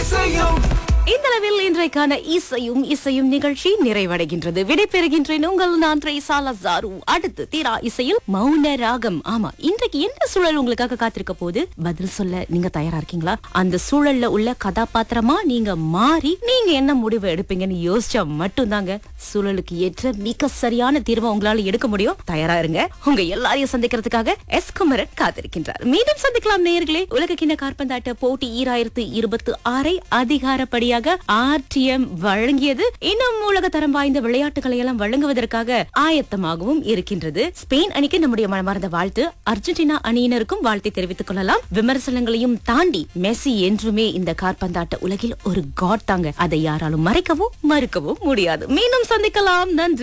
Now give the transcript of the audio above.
இசையும் இந்த அளவில் இன்றைக்கான இசையும் இசையும் நிகழ்ச்சி நிறைவடைகின்றது விடைபெறுகின்றேன் உங்கள் நான் ட்ரேசா லசாரு அடுத்து தீரா இசையில் மௌன ராகம் ஆமா இன்றைக்கு என்ன சூழல் உங்களுக்காக காத்திருக்க போது பதில் சொல்ல நீங்க தயாரா இருக்கீங்களா அந்த சூழல்ல உள்ள கதாபாத்திரமா நீங்க மாறி நீங்க என்ன முடிவு எடுப்பீங்கன்னு யோசிச்சா மட்டும்தாங்க சூழலுக்கு ஏற்ற மிக சரியான தீர்வை உங்களால எடுக்க முடியும் தயாரா இருங்க உங்க எல்லாரையும் சந்திக்கிறதுக்காக எஸ் குமரன் காத்திருக்கின்றார் மீண்டும் சந்திக்கலாம் நேயர்களே உலக கிண்ண காற்பந்தாட்ட போட்டி ஈராயிரத்து இருபத்தி ஆறை அதிகாரப்படியாக ஆர்டிஎம் வழங்கியது இன்னும் உலக தரம் வாய்ந்த விளையாட்டுகளை எல்லாம் வழங்குவதற்காக ஆயத்தமாகவும் இருக்கின்றது ஸ்பெயின் அணிக்கு நம்முடைய மனமார்ந்த வாழ்த்து அர்ஜென்டினா அணியினருக்கும் வாழ்த்தை தெரிவித்துக் கொள்ளலாம் விமர்சனங்களையும் தாண்டி மெஸ்ஸி என்றுமே இந்த காற்பந்தாட்ட உலகில் ஒரு காட் தாங்க அதை யாராலும் மறைக்கவும் மறுக்கவும் முடியாது மீண்டும் சந்திக்கலாம் நன்றி